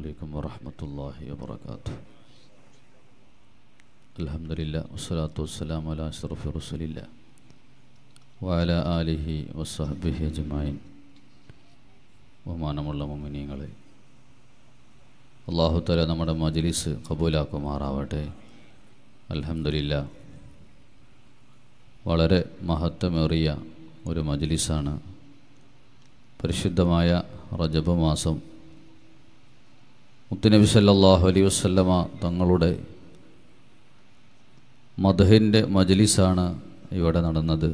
عليكم ورحمة الله وبركاته الحمد لله والصلاة والسلام على أشرف رسول الله وعلى آله وصحبه أجمعين ബഹുമാനമുള്ള മുമിനിയങ്ങളെ അള്ളാഹു തല നമ്മുടെ മജ്ലിസ് കബൂലാക്കുമാറാവട്ടെ അൽഹംദുലില്ല വളരെ മഹത്വമേറിയ ഒരു മജ്ലിസാണ് പരിശുദ്ധമായ റജബ് മാസം മുത്തുനബി സല്ലല്ലാഹു അലൈഹി വസല്ലമ തങ്ങളുടെ മധുഹിൻ്റെ മജ്ലിസാണ് ഇവിടെ നടന്നത്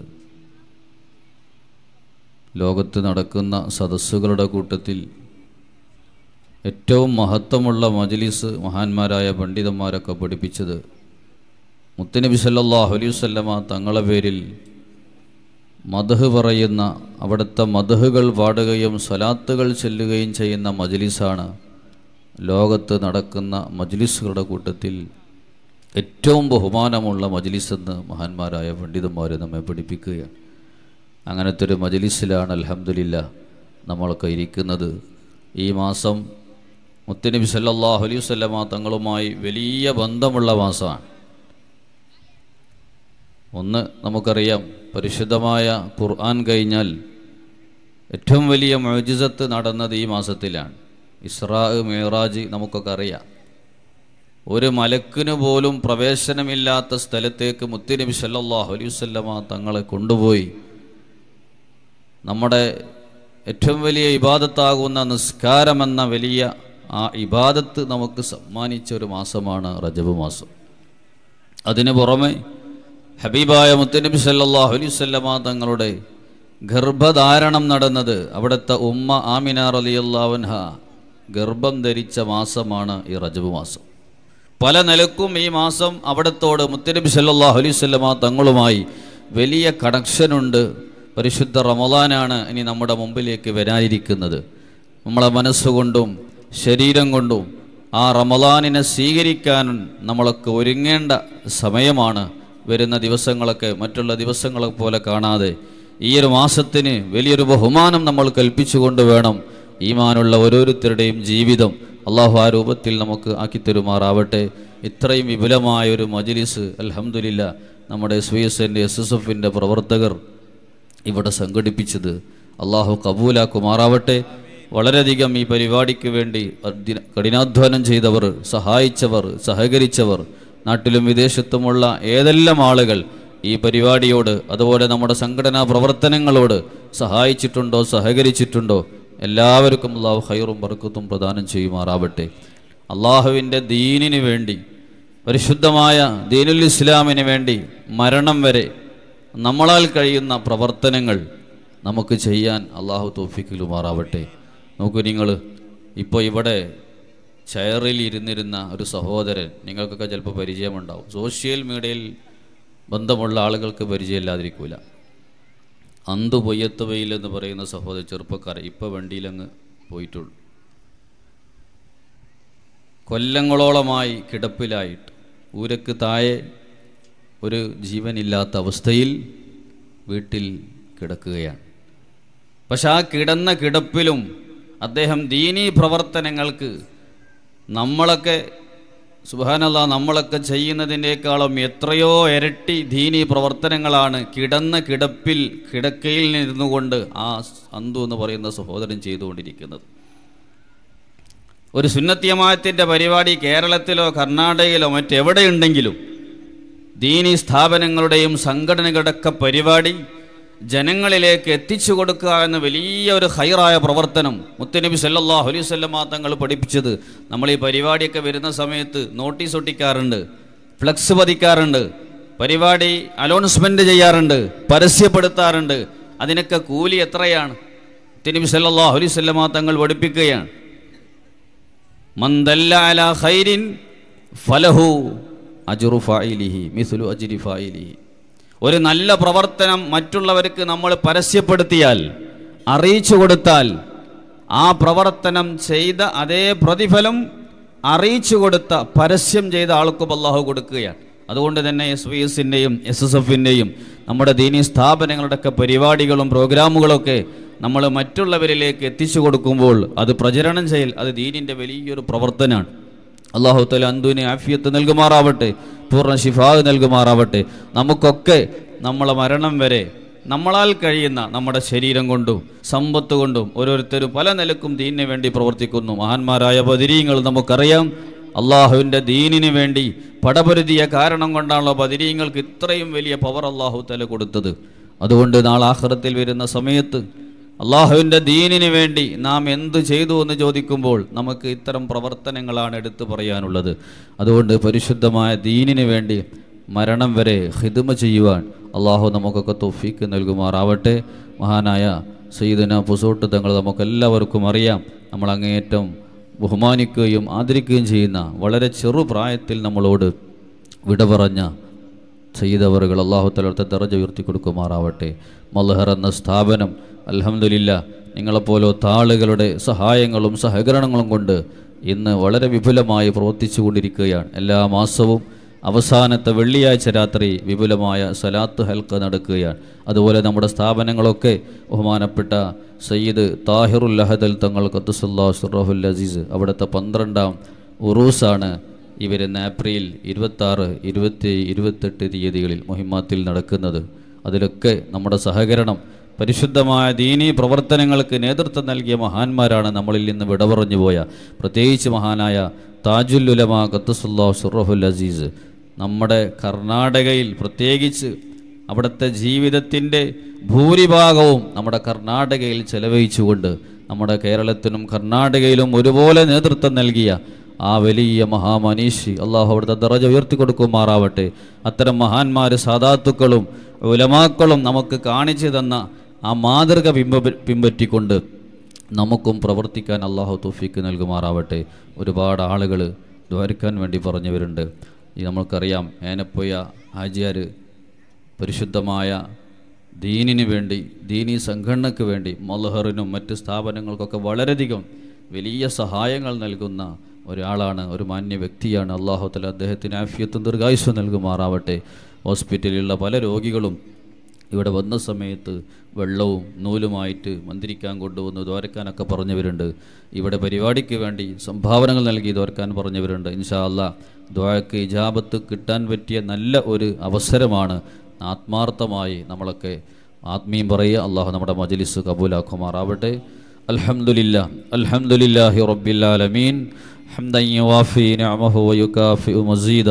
ലോകത്ത് നടക്കുന്ന സദസ്സുകളുടെ കൂട്ടത്തിൽ ഏറ്റവും മഹത്വമുള്ള മജ്ലിസ് മഹാന്മാരായ പണ്ഡിതന്മാരൊക്കെ പഠിപ്പിച്ചത് മുത്തുനബി സല്ലല്ലാഹു അലൈഹി വസല്ലമ തങ്ങളെ പേരിൽ മധു പറയുന്ന അവിടുത്തെ മധുകൾ പാടുകയും സ്വലാത്തുകൾ ചെല്ലുകയും ചെയ്യുന്ന മജ്ലിസാണ് ലോകത്ത് നടക്കുന്ന മജ്ലിസുകളുടെ കൂട്ടത്തിൽ ഏറ്റവും ബഹുമാനമുള്ള മജ്ലിസെന്ന് മഹാന്മാരായ പണ്ഡിതന്മാർ നമ്മെ പഠിപ്പിക്കുകയാണ് അങ്ങനത്തെ ഒരു മജ്ലിസിലാണ് അൽഹംദുലില്ല നമ്മളൊക്കെ ഇരിക്കുന്നത് ഈ മാസം മുത്തുനബി സല്ലല്ലാഹു അലൈഹി വസല്ലമ തങ്ങളുമായി വലിയ ബന്ധമുള്ള മാസമാണ് ഒന്ന് നമുക്കറിയാം പരിശുദ്ധമായ ഖുർആൻ കഴിഞ്ഞാൽ ഏറ്റവും വലിയ മൊജിസത്ത് നടന്നത് ഈ മാസത്തിലാണ് ഇസ്രാ മേറാജ് നമുക്കൊക്കെ അറിയാം ഒരു മലക്കിന് പോലും പ്രവേശനമില്ലാത്ത സ്ഥലത്തേക്ക് മുത്തുനബി സല്ലല്ലാഹു അലൈഹി വസല്ലമ തങ്ങളെ കൊണ്ടുപോയി നമ്മുടെ ഏറ്റവും വലിയ ഇബാദത്താകുന്ന നിസ്കാരമെന്ന വലിയ ആ ഇബാദത്ത് നമുക്ക് സമ്മാനിച്ച ഒരു മാസമാണ് റജബ് മാസം അതിന് പുറമെ ഹബീബായ മുത്തനബി സല്ലല്ലാഹു അലൈഹി വസല്ലമ തങ്ങളുടെ ഗർഭധാരണം നടന്നത് അവിടുത്തെ ഉമ്മ ആമിന റളിയല്ലാഹുൻഹ ഗർഭം ധരിച്ച മാസമാണ് ഈ റജബ് മാസം പല നിലക്കും ഈ മാസം അവിടത്തോട് മുത്തനബി സല്ലല്ലാഹു അലൈഹി വസല്ലമ തങ്ങളുമായി വലിയ കണക്ഷനുണ്ട് പരിശുദ്ധ റമദാനാണ് ഇനി നമ്മുടെ മുമ്പിലേക്ക് വരാനിരിക്കുന്നത് നമ്മളെ മനസ്സുകൊണ്ടും ശരീരം കൊണ്ടും ആ റമദാനിനെ സ്വീകരിക്കാൻ നമ്മളൊക്കെ ഒരുങ്ങേണ്ട സമയമാണ് വരുന്ന ദിവസങ്ങളൊക്കെ മറ്റുള്ള ദിവസങ്ങളെ പോലെ കാണാതെ ഈ ഒരു മാസത്തിന് വലിയൊരു ബഹുമാനം നമ്മൾ കൽപ്പിച്ചുകൊണ്ട് വേണം ഈമാനുള്ള ഓരോരുത്തരുടെയും ജീവിതം അള്ളാഹു ആ രൂപത്തിൽ നമുക്ക് ആക്കിത്തരുമാറാവട്ടെ ഇത്രയും വിപുലമായ ഒരു മജ്ലിസ് അൽഹംദുലില്ല നമ്മുടെ എസ് വി എസ് എൻ്റെ എസ് എസ് എഫിൻ്റെ പ്രവർത്തകർ ഇവിടെ സംഘടിപ്പിച്ചത് അള്ളാഹു കബൂലാക്കുമാറാവട്ടെ വളരെയധികം ഈ പരിപാടിക്ക് വേണ്ടി അധ്യ- കഠിനാധ്വാനം ചെയ്തവർ സഹായിച്ചവർ സഹകരിച്ചവർ നാട്ടിലും വിദേശത്തുമുള്ള ഏതെല്ലാം ആളുകൾ ഈ പരിപാടിയോട് അതുപോലെ നമ്മുടെ സംഘടനാ പ്രവർത്തനങ്ങളോട് സഹായിച്ചിട്ടുണ്ടോ സഹകരിച്ചിട്ടുണ്ടോ എല്ലാവർക്കും അള്ളാഹു ഹൈറും ബർക്കത്തും പ്രദാനം ചെയ്യുമാറാവട്ടെ അള്ളാഹുവിൻ്റെ ദീനിന് വേണ്ടി പരിശുദ്ധമായ ദീനുൽ ഇസ്ലാമിന് വേണ്ടി മരണം വരെ നമ്മളാൽ കഴിയുന്ന പ്രവർത്തനങ്ങൾ നമുക്ക് ചെയ്യാൻ അള്ളാഹു തോഫിക്കലുമാറാവട്ടെ നോക്കൂ നിങ്ങൾ ഇപ്പോൾ ഇവിടെ ചെയറിൽ ഇരുന്നിരുന്ന ഒരു സഹോദരൻ നിങ്ങൾക്കൊക്കെ ചിലപ്പോൾ പരിചയമുണ്ടാവും സോഷ്യൽ മീഡിയയിൽ ബന്ധമുള്ള ആളുകൾക്ക് പരിചയമില്ലാതിരിക്കൂല അന്തു പൊയ്യത്ത് വെയിൽ എന്ന് പറയുന്ന സഹോദര ചെറുപ്പക്കാരൻ ഇപ്പോൾ വണ്ടിയിലങ്ങ് പോയിട്ടുള്ളൂ കൊല്ലങ്ങളോളമായി കിടപ്പിലായിട്ട് ഊരക്ക് താഴെ ഒരു ജീവനില്ലാത്ത അവസ്ഥയിൽ വീട്ടിൽ കിടക്കുകയാണ് പക്ഷെ ആ കിടന്ന കിടപ്പിലും അദ്ദേഹം ദീനീ പ്രവർത്തനങ്ങൾക്ക് നമ്മളൊക്കെ സുബാനല്ല നമ്മളൊക്കെ ചെയ്യുന്നതിനേക്കാളും എത്രയോ ഇരട്ടി ദീനീ പ്രവർത്തനങ്ങളാണ് കിടന്ന കിടപ്പിൽ കിടക്കയിൽ ഇരുന്നു കൊണ്ട് ആ അന്തു എന്ന് പറയുന്ന സഹോദരൻ ചെയ്തുകൊണ്ടിരിക്കുന്നത് ഒരു സുന്നത്തിയമായത്തിൻ്റെ പരിപാടി കേരളത്തിലോ കർണാടകയിലോ മറ്റെവിടെയുണ്ടെങ്കിലും ദീനീ സ്ഥാപനങ്ങളുടെയും സംഘടനകളുടെയൊക്കെ പരിപാടി ജനങ്ങളിലേക്ക് എത്തിച്ചു കൊടുക്കുക എന്ന വലിയ ഒരു ഹൈറായ പ്രവർത്തനം മുത്തനബി സല്ലല്ലാഹു അലൈഹി വസല്ലമ തങ്ങൾ പഠിപ്പിച്ചത് നമ്മൾ ഈ പരിപാടിയൊക്കെ വരുന്ന സമയത്ത് നോട്ടീസ് ഒട്ടിക്കാറുണ്ട് ഫ്ലക്സ് പതിക്കാറുണ്ട് പരിപാടി അലോൺസ്മെന്റ് ചെയ്യാറുണ്ട് പരസ്യപ്പെടുത്താറുണ്ട് അതിനൊക്കെ കൂലി എത്രയാണ് മുത്തനബി സല്ലല്ലാഹു അലൈഹി വസല്ലമ തങ്ങൾ പഠിപ്പിക്കുകയാണ് മൻ ദല്ല അലാ ഖൈരിൻ ഫലഹു അജ്റു ഫായിലിഹി മിസ്ലു അജ്രി ഫായിലിഹി ഒരു നല്ല പ്രവർത്തനം മറ്റുള്ളവർക്ക് നമ്മൾ പരസ്യപ്പെടുത്തിയാൽ അറിയിച്ചു കൊടുത്താൽ ആ പ്രവർത്തനം ചെയ്ത അതേ പ്രതിഫലം അറിയിച്ചു കൊടുത്ത പരസ്യം ചെയ്ത ആൾക്കും അള്ളാഹു കൊടുക്കുകയാണ് അതുകൊണ്ട് തന്നെ എസ് വി എസിൻ്റെയും എസ് എസ് എഫിൻ്റെയും നമ്മുടെ ദീനീ സ്ഥാപനങ്ങളുടെയൊക്കെ പരിപാടികളും പ്രോഗ്രാമുകളൊക്കെ നമ്മൾ മറ്റുള്ളവരിലേക്ക് എത്തിച്ചു കൊടുക്കുമ്പോൾ അത് പ്രചരണം ചെയ്യൽ അത് ദീനിൻ്റെ വലിയൊരു പ്രവർത്തനമാണ് അള്ളാഹു തല അന്തുവിന് ആഫിയത്ത് നൽകുമാറാവട്ടെ പൂർണ്ണ ശിഫാദ് നൽകുമാറാവട്ടെ നമുക്കൊക്കെ നമ്മളെ മരണം വരെ നമ്മളാൽ കഴിയുന്ന നമ്മുടെ ശരീരം കൊണ്ടും സമ്പത്ത് കൊണ്ടും ഓരോരുത്തരും പല നിലക്കും ദീനിന് വേണ്ടി പ്രവർത്തിക്കുന്നു മഹാന്മാരായ ബദിരീങ്ങൾ നമുക്കറിയാം അള്ളാഹുവിൻ്റെ ദീനിന് വേണ്ടി പടപൊരുതിയ കാരണം കൊണ്ടാണല്ലോ ബദിരീങ്ങൾക്ക് ഇത്രയും വലിയ പവർ അള്ളാഹു തല കൊടുത്തത് അതുകൊണ്ട് നാളെ ആഹ്റത്തിൽ വരുന്ന സമയത്ത് അള്ളാഹുവിൻ്റെ ദീനിന് വേണ്ടി നാം എന്ത് ചെയ്തു എന്ന് ചോദിക്കുമ്പോൾ നമുക്ക് ഇത്തരം പ്രവർത്തനങ്ങളാണ് എടുത്തു പറയാനുള്ളത് അതുകൊണ്ട് പരിശുദ്ധമായ ദീനിന് വേണ്ടി മരണം വരെ ഹിദ്മ ചെയ്യുവാൻ അള്ളാഹു നമുക്കൊക്കെ തൊഫീക്ക് നൽകുമാറാവട്ടെ മഹാനായ സയ്യിദന പുസോട്ട് തങ്ങൾ നമുക്കെല്ലാവർക്കും അറിയാം നമ്മൾ അങ്ങേയറ്റം ബഹുമാനിക്കുകയും ആദരിക്കുകയും ചെയ്യുന്ന വളരെ ചെറുപ്രായത്തിൽ നമ്മളോട് വിട പറഞ്ഞ ചെയ്തവറുകൾ അള്ളാഹു തലത്തെ ദറജ ഉയർത്തി കൊടുക്കുമാറാവട്ടെ മൽഹർ എന്ന സ്ഥാപനം അൽഹംദുലില്ല നിങ്ങളെപ്പോലത്തെ ആളുകളുടെ സഹായങ്ങളും സഹകരണങ്ങളും കൊണ്ട് ഇന്ന് വളരെ വിപുലമായി പ്രവർത്തിച്ചു കൊണ്ടിരിക്കുകയാണ് എല്ലാ മാസവും അവസാനത്തെ വെള്ളിയാഴ്ച രാത്രി വിപുലമായ സലാത്ത് ഹൽക്ക നടക്കുകയാണ് അതുപോലെ നമ്മുടെ സ്ഥാപനങ്ങളൊക്കെ ബഹുമാനപ്പെട്ട സയ്യിദ് താഹിറുൽ ലഹദൽ തങ്ങൾ ഖദ്സുല്ലാ സുറഹുൽ അസീസ് അവിടുത്തെ പന്ത്രണ്ടാം ഉറൂസാണ് ഈ വരുന്ന ഏപ്രിൽ ഇരുപത്താറ് ഇരുപത്തി ഇരുപത്തെട്ട് തീയതികളിൽ മുഹിമാത്തിൽ നടക്കുന്നത് അതിലൊക്കെ നമ്മുടെ സഹകരണം പരിശുദ്ധമായ ദീനീ പ്രവർത്തനങ്ങൾക്ക് നേതൃത്വം നൽകിയ മഹാന്മാരാണ് നമ്മളിൽ നിന്ന് വിട പറഞ്ഞു പോയ പ്രത്യേകിച്ച് മഹാനായ താജുൽ ഉലമ ഖത്തുസുല്ലാ സുറഹുൽ അസീസ് നമ്മുടെ കർണാടകയിൽ പ്രത്യേകിച്ച് അവിടുത്തെ ജീവിതത്തിൻ്റെ ഭൂരിഭാഗവും നമ്മുടെ കർണാടകയിൽ ചെലവഴിച്ചുകൊണ്ട് നമ്മുടെ കേരളത്തിനും കർണാടകയിലും ഒരുപോലെ നേതൃത്വം നൽകിയ ആ വലിയ മഹാമനീഷി അള്ളാഹു അവിടുത്തെ ദറജ ഉയർത്തി കൊടുക്കുമാറാവട്ടെ അത്തരം മഹാന്മാർ സാധാത്തുക്കളും ഉലമാക്കളും നമുക്ക് കാണിച്ചു തന്ന ആ മാതൃക പിമ്പ പിൻപറ്റിക്കൊണ്ട് നമുക്കും പ്രവർത്തിക്കാൻ അള്ളാഹു തൗഫീക്ക് നൽകുമാറാവട്ടെ ഒരുപാട് ആളുകൾ ദ്വാരിക്കാൻ വേണ്ടി പറഞ്ഞവരുണ്ട് ഈ നമ്മൾക്കറിയാം ഏനപ്പൊയ ഹാജിയാർ പരിശുദ്ധമായ ദീനിന് വേണ്ടി ദീനീ സംഘടനയ്ക്ക് വേണ്ടി മൽഹറിനും മറ്റ് സ്ഥാപനങ്ങൾക്കൊക്കെ വളരെയധികം വലിയ സഹായങ്ങൾ നൽകുന്ന ഒരാളാണ് ഒരു മാന്യ വ്യക്തിയാണ് അള്ളാഹു തല അദ്ദേഹത്തിന് ആഫിയത്തും ദീർഘായുസ് നൽകുമാറാവട്ടെ ഹോസ്പിറ്റലിലുള്ള പല രോഗികളും ഇവിടെ വന്ന സമയത്ത് വെള്ളവും നൂലുമായിട്ട് മന്ത്രിക്കാൻ കൊണ്ടുവന്ന് ദ്വാരക്കാനൊക്കെ പറഞ്ഞവരുണ്ട് ഇവിടെ പരിപാടിക്ക് വേണ്ടി സംഭാവനകൾ നൽകി ദ്വാരക്കാൻ പറഞ്ഞവരുണ്ട് ഇൻഷാ അല്ലാ ദ്വാരക്ക് ഇജാബത്ത് കിട്ടാൻ പറ്റിയ നല്ല ഒരു അവസരമാണ് ആത്മാർത്ഥമായി നമ്മളൊക്കെ ആത്മീയം പറയുക അള്ളാഹു നമ്മുടെ മജലിസ് കബൂലാക്കുമാറാവട്ടെ അൽഹംദുലില്ല അൽഹംദുലില്ലാഹി റബ്ബിൽ ആലമീൻ ഹംദൻ യുവാഫി നിഅമഹു വയുകാഫി മസീദ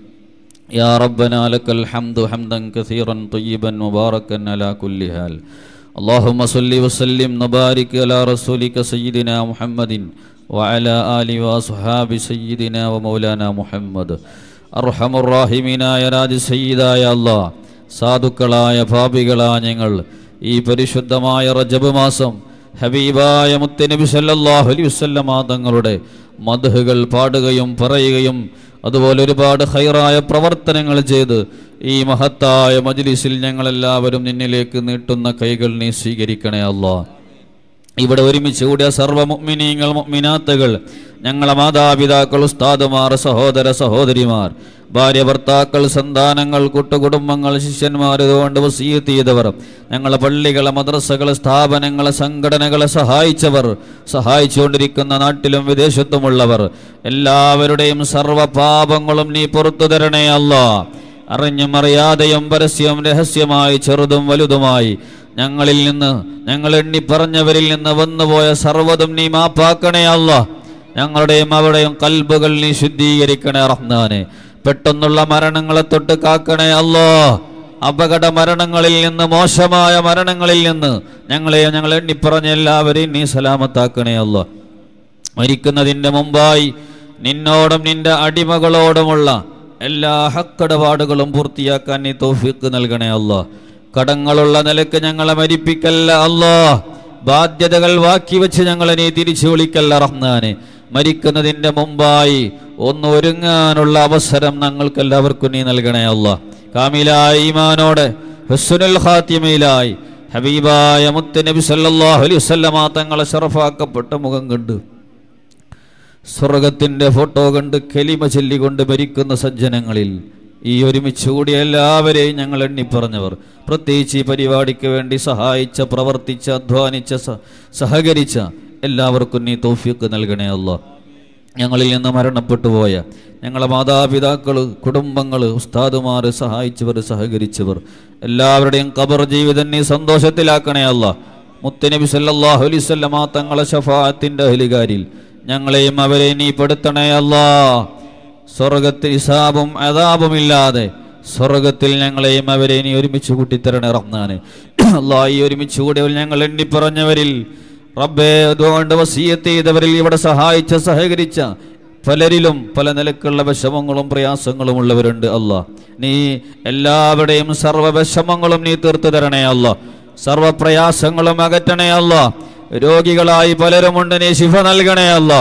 يا ربنا لك الحمد حمدا كثيرا طيبا مباركا على كل حال اللهم صل وسلم وبارك على رسولك سيدنا محمد وعلى آل وأصحاب سيدنا ومولانا محمد അർഹം റാഹിമീനായ രാജ സയ്യിദായ അല്ലാ സാധുക്കളായ ഭാപികളായ ഞങ്ങൾ ഈ പരിശുദ്ധമായ റജബ് മാസം ഹബീബായ മുത്തനബി സല്ലല്ലാഹു അലൈഹി വസല്ലമ തങ്ങളുടെ മദ്ഹുകൾ പാടുകയും പറയുകയും അതുപോലെ ഒരുപാട് ഹൈറായ പ്രവർത്തനങ്ങൾ ചെയ്ത് ഈ മഹത്തായ മജ്ലിസിൽ ഞങ്ങളെല്ലാവരും നിന്നിലേക്ക് നീട്ടുന്ന കൈകൾ നീ സ്വീകരിക്കണേ അല്ലാ ഇവിടെ ഒരുമിച്ച് കൂടിയ സർവ്വ മുഅ്മിനീങ്ങൾ മുഅ്മിനാത്തുകൾ ഞങ്ങളെ മാതാപിതാക്കൾ ഉസ്താദുമാർ സഹോദര സഹോദരിമാർ ഭാര്യ ഭർത്താക്കൾ സന്താനങ്ങൾ കൂട്ടുകുടുംബങ്ങൾ ശിഷ്യന്മാർ ഇതുകൊണ്ട് വസീയത്ത് ചെയ്തവർ ഞങ്ങളെ പള്ളികളെ മദ്രസകളെ സ്ഥാപനങ്ങളെ സംഘടനകളെ സഹായിച്ചവർ സഹായിച്ചുകൊണ്ടിരിക്കുന്ന നാട്ടിലും വിദേശത്തുമുള്ളവർ എല്ലാവരുടെയും സർവ്വ പാപങ്ങളും നീ പുറത്തു തരണേ അല്ലാ അറിഞ്ഞും അറിയാതെയും പരസ്യം രഹസ്യമായി ചെറുതും വലുതുമായി ഞങ്ങളിൽ നിന്ന് ഞങ്ങൾ എണ്ണി പറഞ്ഞവരിൽ നിന്ന് വന്നുപോയ സർവ്വതും നീ മാപ്പാക്കണേ അല്ല ഞങ്ങളുടെയും അവിടെയും കൽബുകൾ നീ ശുദ്ധീകരിക്കണേ റഹ്മാനെ പെട്ടെന്നുള്ള മരണങ്ങളെ തൊട്ട് കാക്കണേ അല്ലോ അപകട മരണങ്ങളിൽ നിന്ന് മോശമായ മരണങ്ങളിൽ നിന്ന് ഞങ്ങളെ ഞങ്ങൾ എണ്ണിപ്പറഞ്ഞ എല്ലാവരെയും നീ സലാമത്താക്കണേ അല്ലോ മരിക്കുന്നതിൻ്റെ മുമ്പായി നിന്നോടും നിന്റെ അടിമകളോടുമുള്ള എല്ലാ ഹക്കടപാടുകളും പൂർത്തിയാക്കാൻ നീ തോഫിക്ക് നൽകണേ അല്ലോ കടങ്ങളുള്ള നിലക്ക് ഞങ്ങളെ മരിപ്പിക്കല്ല അല്ലോ ബാധ്യതകൾ ബാക്കി വെച്ച് ഞങ്ങളെ നീ തിരിച്ചു വിളിക്കല്ല റഹ്മാനെ മരിക്കുന്നതിൻ്റെ മുമ്പായി ഒന്ന് ഒരുങ്ങാനുള്ള അവസരം ഞങ്ങൾക്കെല്ലാവർക്കും നീ നൽകണേ അല്ല കാമിലായ ഈമാനോടെ ഹുസ്നുൽ ഖാത്തിമയിലായി ഹബീബായ മുത്ത് നബി സല്ലല്ലാഹു അലൈഹി വസല്ലമ തങ്ങളെ ശറഫാക്കപ്പെട്ട മുഖം കണ്ടു സ്വർഗത്തിന്റെ ഫോട്ടോ കണ്ട് കെലിമ ചൊല്ലിക്കൊണ്ട് മരിക്കുന്ന സജ്ജനങ്ങളിൽ ഈ ഒരുമിച്ച് കൂടിയ എല്ലാവരെയും ഞങ്ങൾ എണ്ണിപ്പറഞ്ഞവർ പ്രത്യേകിച്ച് ഈ പരിപാടിക്ക് വേണ്ടി സഹായിച്ച പ്രവർത്തിച്ച അധ്വാനിച്ച സ- സഹകരിച്ച എല്ലാവർക്കും നീ തോഫിയൊക്കെ നൽകണേ അല്ലോ ഞങ്ങളിൽ നിന്ന് മരണപ്പെട്ടു പോയ ഞങ്ങളെ മാതാപിതാക്കൾ കുടുംബങ്ങൾ ഉസ്താദുമാർ സഹായിച്ചവർ സഹകരിച്ചവർ എല്ലാവരുടെയും ഖബർ ജീവിതം നീ സന്തോഷത്തിലാക്കണേ അല്ല മുത്തനബി സല്ലല്ലാഹു അലൈഹി വസല്ലമ തങ്ങളെ ഷഫാഅത്തിന്റെ അഹ്ലുകാരിൽ ഞങ്ങളെയും അവരെ നീ പെടുത്തണേ അല്ലാ സ്വർഗത്തിൽ ഇസാബും അതാബുമില്ലാതെ സ്വർഗത്തിൽ ഞങ്ങളെയും അവരെ നീ ഒരുമിച്ച് കൂട്ടിത്തരണേ റഹ്മാന് അല്ലാ ഈ ഒരുമിച്ച് കൂടിയവർ ഞങ്ങൾ എണ്ണിപ്പറഞ്ഞവരിൽ റബ്ബേ അതുകൊണ്ട് വസീയത്ത് ചെയ്തവരിൽ ഇവിടെ സഹായിച്ച സഹകരിച്ച പലരിലും പല നിലക്കുള്ള വിഷമങ്ങളും പ്രയാസങ്ങളും ഉള്ളവരുണ്ട് അല്ല നീ എല്ലാവരുടെയും സർവ്വ വിഷമങ്ങളും നീ തീർത്തു തരണേ അല്ല സർവ്വ പ്രയാസങ്ങളും അകറ്റണേ അല്ല രോഗികളായി പലരുമുണ്ട് നീ ശിഫ നൽകണേ അല്ല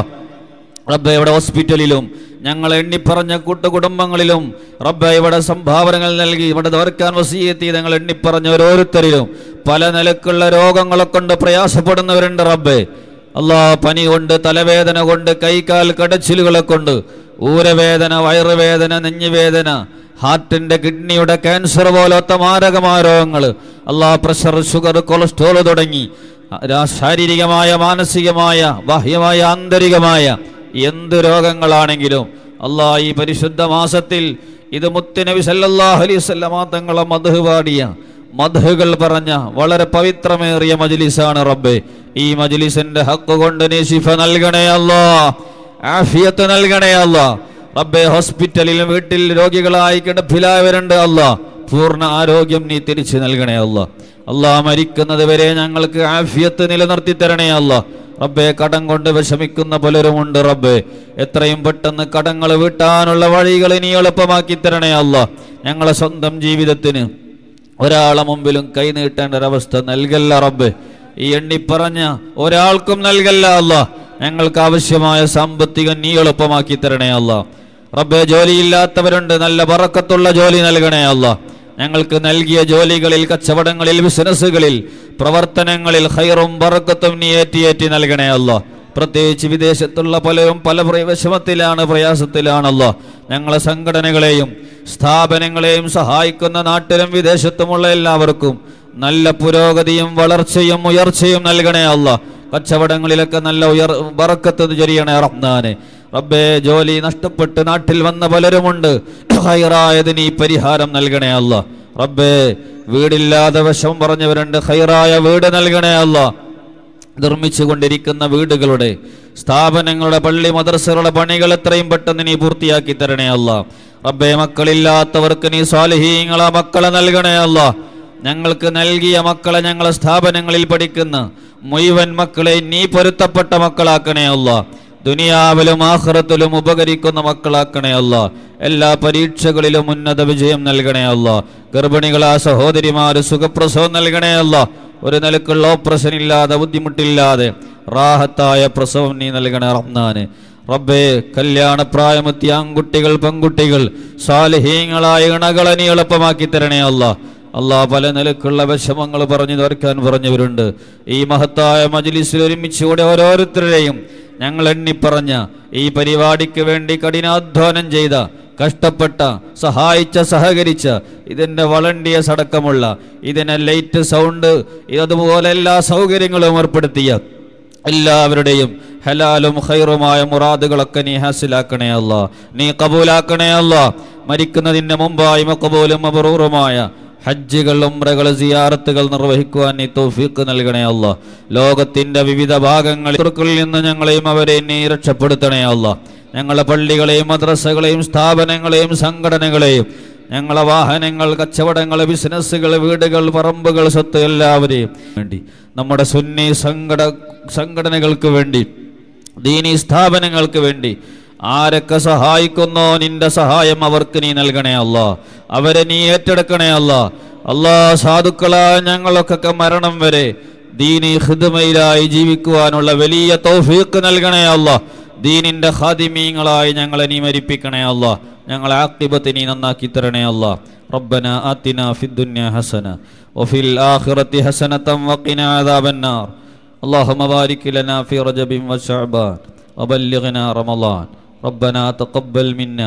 റബ്ബെ ഇവിടെ ഹോസ്പിറ്റലിലും ഞങ്ങൾ എണ്ണിപ്പറഞ്ഞ കൂട്ടുകുടുംബങ്ങളിലും റബ്ബെ ഇവിടെ സംഭാവനകൾ നൽകി ഇവിടെ ദോർക്കാൻ വസീയത്തി ഞങ്ങൾ എണ്ണിപ്പറഞ്ഞ ഓരോരുത്തരിലും പല നിലക്കുള്ള രോഗങ്ങളെ കൊണ്ട് പ്രയാസപ്പെടുന്നവരുണ്ട് റബ്ബെ അല്ലാ പനി കൊണ്ട് തലവേദന കൊണ്ട് കൈകാൽ കടച്ചിലുകളെ കൊണ്ട് ഊരവേദന വയറുവേദന നെഞ്ഞുവേദന ഹാർട്ടിന്റെ കിഡ്നിയുടെ ക്യാൻസർ പോലത്തെ മാരകമായ രോഗങ്ങൾ അല്ലാ പ്രഷർ ഷുഗർ കൊളസ്ട്രോൾ തുടങ്ങി രാ- ശാരീരികമായ മാനസികമായ ബാഹ്യമായ ആന്തരികമായ എന്ത് രോഗങ്ങളാണെങ്കിലും അല്ലാ ഈ പരിശുദ്ധ മാസത്തിൽ ഇത് മുത്തുനബി സല്ലല്ലാഹു അലൈഹി വസല്ലമ തങ്ങളെ മധു പാടിയ മധുകൾ പറഞ്ഞ വളരെ പവിത്രമേറിയ മജ്ലിസാണ് റബ്ബേ ഈ മജ്ലിസിന്റെ ഹക്ക് കൊണ്ട് നീ ശിഫ നൽകണേ അല്ലാ ആഫിയത്ത് നൽകണേ അല്ലാ റബ്ബേ ഹോസ്പിറ്റലിലും വീട്ടിൽ രോഗികളായി കിടപ്പിലായവരുണ്ട് അല്ലാ പൂർണ്ണ ആരോഗ്യം നീ തിരിച്ചു നൽകണേ അല്ല അല്ലാ മരിക്കുന്നത് വരെ ഞങ്ങൾക്ക് ആഫിയത്ത് നിലനിർത്തി തരണേ അല്ല റബ്ബെ കടം കൊണ്ട് വിഷമിക്കുന്ന പലരുമുണ്ട് റബ്ബെ എത്രയും പെട്ടെന്ന് കടങ്ങൾ വീട്ടാനുള്ള വഴികൾ നീ എളുപ്പമാക്കി തരണേ അല്ല ഞങ്ങളെ സ്വന്തം ജീവിതത്തിന് ഒരാളെ മുമ്പിലും കൈ നീട്ടേണ്ട ഒരവസ്ഥ നൽകല്ല റബ്ബെ ഈ എണ്ണി പറഞ്ഞ ഒരാൾക്കും നൽകല്ല അല്ല ഞങ്ങൾക്ക് ആവശ്യമായ സാമ്പത്തികം നീ എളുപ്പമാക്കി തരണേ അല്ല റബ്ബെ ജോലിയില്ലാത്തവരുണ്ട് നല്ല പറക്കത്തുള്ള ജോലി നൽകണേ അല്ല ഞങ്ങൾക്ക് നൽകിയ ജോലികളിൽ കച്ചവടങ്ങളിൽ ബിസിനസ്സുകളിൽ പ്രവർത്തനങ്ങളിൽ ഹൈറും ബറക്കത്തും നീ ഏറ്റിയേറ്റി നൽകണേ അല്ല പ്രത്യേകിച്ച് വിദേശത്തുള്ള പലരും പല പ്ര- വിഷമത്തിലാണ് പ്രയാസത്തിലാണല്ലോ ഞങ്ങളെ സംഘടനകളെയും സ്ഥാപനങ്ങളെയും സഹായിക്കുന്ന നാട്ടിലും വിദേശത്തുമുള്ള എല്ലാവർക്കും നല്ല പുരോഗതിയും വളർച്ചയും ഉയർച്ചയും നൽകണേ അല്ല കച്ചവടങ്ങളിലൊക്കെ നല്ല ഉയർ ബറക്കത്ത് ചൊരിയണേ റഹ്മാനെ റബ്ബേ ജോലി നഷ്ടപ്പെട്ട് നാട്ടിൽ വന്ന പലരുമുണ്ട് ഹൈറായത് നീ പരിഹാരം നൽകണേ അല്ല റബ്ബേ വീടില്ലാതെ വിഷം പറഞ്ഞവരുണ്ട് ഹൈറായ വീട് നൽകണേ അല്ല നിർമ്മിച്ചു കൊണ്ടിരിക്കുന്ന വീടുകളുടെ സ്ഥാപനങ്ങളുടെ പള്ളി മദ്രസകളുടെ പണികൾ എത്രയും പെട്ടെന്ന് നീ പൂർത്തിയാക്കി തരണേ അല്ല റബ്ബേ മക്കളില്ലാത്തവർക്ക് നീ സ്വാലിഹീങ്ങളെ മക്കളെ നൽകണേ അല്ല ഞങ്ങൾക്ക് നൽകിയ മക്കളെ ഞങ്ങളെ സ്ഥാപനങ്ങളിൽ പഠിക്കുന്ന മുഴുവൻ മക്കളെ നീ പൊരുത്തപ്പെട്ട മക്കളാക്കണേ അല്ല ദുനിയാവിലും ആഹ്റത്തിലും ഉപകരിക്കുന്ന മക്കളാക്കണേ അല്ല എല്ലാ പരീക്ഷകളിലും ഉന്നത വിജയം നൽകണേ അല്ല ഗർഭിണികളാ സഹോദരിമാര് സുഖപ്രസവം നൽകണേ അല്ല ഒരു നിലക്കുള്ള ഓപ്പറേഷൻ ഇല്ലാതെ ബുദ്ധിമുട്ടില്ലാതെ റാഹത്തായ പ്രസവം നീ നൽകണേ റഹ്മാന് റബ്ബേ കല്യാണപ്രായമെത്തിയ ആൺകുട്ടികൾ പെൺകുട്ടികൾ സാലിഹീങ്ങളായ ഇണകളെ നീ എളുപ്പമാക്കി തരണേ അല്ല അല്ലാ പല നിലക്കുള്ള വിഷമങ്ങൾ പറഞ്ഞു തീർക്കാൻ പറഞ്ഞവരുണ്ട് ഈ മഹത്തായ മജ്ലിസിൽ ഒരുമിച്ചുകൂടെ ഓരോരുത്തരുടെയും ഞങ്ങൾ എണ്ണിപ്പറഞ്ഞ ഈ പരിപാടിക്ക് വേണ്ടി കഠിനാധ്വാനം ചെയ്ത കഷ്ടപ്പെട്ട സഹായിച്ച സഹകരിച്ച ഇതിൻ്റെ വളണ്ടിയേഴ്സ് അടക്കമുള്ള ഇതിനെ ലൈറ്റ് സൗണ്ട് അതുപോലെ എല്ലാ സൗകര്യങ്ങളും ഏർപ്പെടുത്തിയ എല്ലാവരുടെയും ഹലാലും ഖൈറുമായ മുറാദുകളൊക്കെ നീ ഹാസിലാക്കണേ അല്ല നീ കബൂലാക്കണേ അല്ല മരിക്കുന്നതിന് മുമ്പായി മക്കബൂലും അബറൂറുമായ ഹജ്ജുകൾ ഉംറകൾ സിയാറത്തുകൾ നിർവഹിക്കുവാൻ നീ തൗഫീഖ് നൽകണേ അല്ല ലോകത്തിന്റെ വിവിധ ഭാഗങ്ങളിൽ ശത്രുക്കളിൽ നിന്ന് ഞങ്ങളെയും അവരെ നീ രക്ഷപ്പെടുത്തണേ അല്ല ഞങ്ങളെ പള്ളികളെയും മദ്രസകളെയും സ്ഥാപനങ്ങളെയും സംഘടനകളെയും ഞങ്ങളെ വാഹനങ്ങൾ കച്ചവടങ്ങൾ ബിസിനസ്സുകൾ വീടുകൾ പറമ്പുകൾ സ്വത്ത് എല്ലാവരെയും വേണ്ടി നമ്മുടെ സുന്നി സംഘട സംഘടനകൾക്ക് വേണ്ടി ദീനി സ്ഥാപനങ്ങൾക്ക് വേണ്ടി ആരൊക്കെ സഹായിക്കുന്നോ നിന്റെ സഹായം അവർക്ക് നീ നൽകണേ അല്ല അവരെ നീ ഏറ്റെടുക്കണേ അല്ല അല്ലാ സാധുക്കളായ ഞങ്ങളൊക്കെ മരണം വരെ ദീനി ഹിദ്മയിലായി ജീവിക്കുവാനുള്ള വലിയ തൗഫീഖ് നൽകണേ അല്ല ദീനിന്റെ ഖാദിമീങ്ങളായി ഞങ്ങളെ നീ മരിപ്പിക്കണേ അല്ല ഞങ്ങളെ ആക്കിബത്ത് നീ നന്നാക്കി തരണേ അല്ല ربنا آتنا في الدنيا حسنة وفي الآخرة حسنة وقنا عذاب النار اللهم بارك لنا في رجب وشعبان وبلغنا رمضان ربنا تقبل منا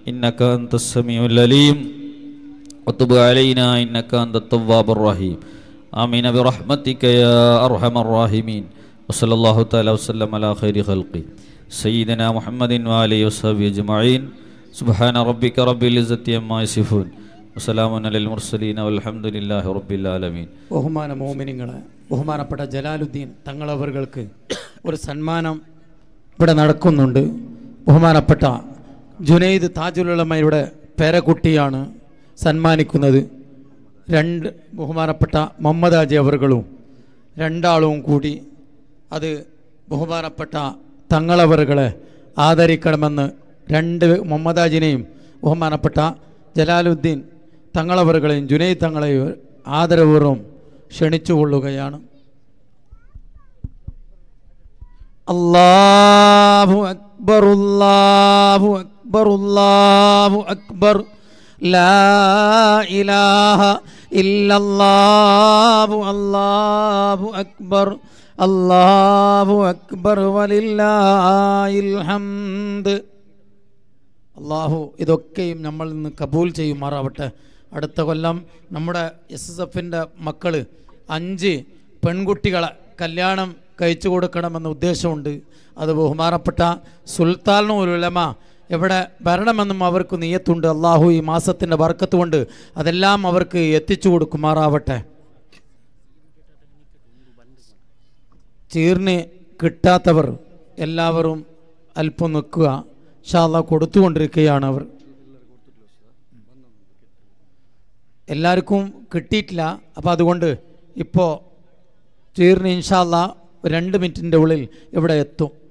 إنك أنت السميع العليم وتب علينا إنك أنت التواب الرحيم آمين برحمتك يا أرحم الراحمين وصلى الله تعالى وسلم على خير خلقه سيدنا محمد وآله وصحبه أجمعين سبحان ربك رب العزة عما يصفون وسلام على المرسلين والحمد لله رب العالمين ബഹുമാന മോമിനിങ്ങളെ ബഹുമാനപ്പെട്ട ജലാലുദ്ദീൻ തങ്ങളവർക്ക് ഒരു സന്മാനം ഇവിടെ നടക്കുന്നുണ്ട് ബഹുമാനപ്പെട്ട ജുനൈദ് താജുലുള്ളമ്മയുടെ പേരക്കുട്ടിയാണ് സന്മാനിക്കുന്നത് രണ്ട് ബഹുമാനപ്പെട്ട മുഹമ്മദ് ഹാജി അവറുകളും രണ്ടാളും കൂടി അത് ബഹുമാനപ്പെട്ട തങ്ങളവറുകളെ ആദരിക്കണമെന്ന് രണ്ട് മുഹമ്മദ് ഹാജിനെയും ബഹുമാനപ്പെട്ട ജലാലുദ്ദീൻ തങ്ങളവറുകളെയും ജുനൈദ് തങ്ങളെയും ആദരപൂർവ്വം ക്ഷണിച്ചുകൊള്ളുകയാണ് അല്ലാഹു അക്ബർ അല്ലാഹു അക്ബർ അല്ലാഹു അക്ബർ ലാ ഇലാഹ ഇല്ലല്ലാഹു അല്ലാഹു അക്ബർ അല്ലാഹു അക്ബർ വലില്ലാഹിൽ ഹംദ് അള്ളാഹു ഇതൊക്കെയും നമ്മൾ നിന്ന് കബൂൽ ചെയ്യുമാറാവട്ടെ അടുത്ത കൊല്ലം നമ്മുടെ എസ് എസ് എഫിൻ്റെ മക്കൾ അഞ്ച് പെൺകുട്ടികളെ കല്യാണം കഴിച്ചു കൊടുക്കണമെന്ന ഉദ്ദേശമുണ്ട് അത് ബഹുമാനപ്പെട്ട സുൽത്താനുലമ എവിടെ വരണമെന്നും അവർക്ക് നീയത്തുണ്ട് അള്ളാഹു ഈ മാസത്തിൻ്റെ വർക്കത്ത് കൊണ്ട് അതെല്ലാം അവർക്ക് എത്തിച്ചു കൊടുക്കുമാറാവട്ടെ ചീർന്ന് കിട്ടാത്തവർ എല്ലാവരും അല്പം നിൽക്കുക ഷാല്ല കൊടുത്തുകൊണ്ടിരിക്കുകയാണ് അവർ എല്ലാവർക്കും കിട്ടിയിട്ടില്ല അപ്പോൾ അതുകൊണ്ട് ഇപ്പോൾ ചീർന്ന് ഇൻഷാല്ല രണ്ട് മിനിറ്റിൻ്റെ ഉള്ളിൽ ഇവിടെ എത്തും